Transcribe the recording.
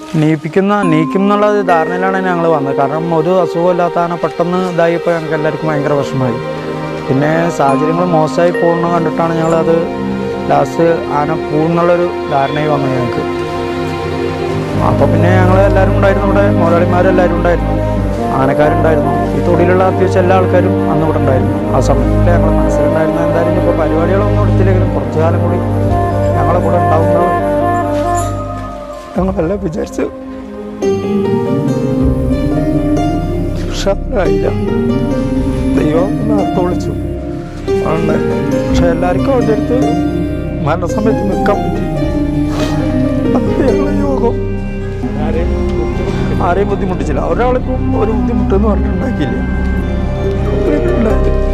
നീപ്പിക്കുന്ന നീക്കും എന്നുള്ള ഒരു ധാരണയിലാണ് ഞങ്ങൾ വന്നത് കാരണം ഒരു അസുഖമില്ലാത്ത ആന പെട്ടെന്ന് ഇതായപ്പോൾ ഞങ്ങൾക്ക് എല്ലാവർക്കും ഭയങ്കര വിഷമമായി പിന്നെ സാഹചര്യങ്ങൾ മോശമായി പോകുന്നത് കണ്ടിട്ടാണ് ഞങ്ങളത് ലാസ്റ്റ് ആന പോകുന്നുള്ളൊരു ധാരണയിൽ വന്നത് ഞങ്ങൾക്ക് അപ്പോൾ പിന്നെ ഞങ്ങൾ എല്ലാവരും ഉണ്ടായിരുന്നു ഇവിടെ മുതലാളിമാരെല്ലാവരും ഉണ്ടായിരുന്നു ആനക്കാരുണ്ടായിരുന്നു ഈ തൊടിയിലുള്ള അത്യാവശ്യം എല്ലാ ആൾക്കാരും അന്ന് ഇവിടെ ഉണ്ടായിരുന്നു ആ സമയത്ത് ഞങ്ങൾ മനസ്സിലുണ്ടായിരുന്ന എന്തായാലും ഇപ്പോൾ പരിപാടികളൊന്നും എടുത്തില്ലെങ്കിലും കുറച്ചു കാലം കൂടി ഞങ്ങളെ കൂടെ ഉണ്ടാവുന്നതാണ് ഞങ്ങളെല്ലാം വിചാരിച്ചു പക്ഷെ അതിനായില്ല ദൈവം നേരത്തെ വിളിച്ചു അതുണ്ടായിരുന്നു പക്ഷെ എല്ലാവർക്കും അവൻ്റെ അടുത്ത് മരണസമയത്ത് നിൽക്കാൻ പറ്റി അത് ഞങ്ങളെ യോഗം ആരെയും ബുദ്ധിമുട്ടിച്ചില്ല ഒരാളിപ്പം ഒരു ബുദ്ധിമുട്ടെന്ന് പറഞ്ഞിട്ടുണ്ടാക്കിയില്ല അങ്ങനെയൊക്കെ ഉണ്ടായത്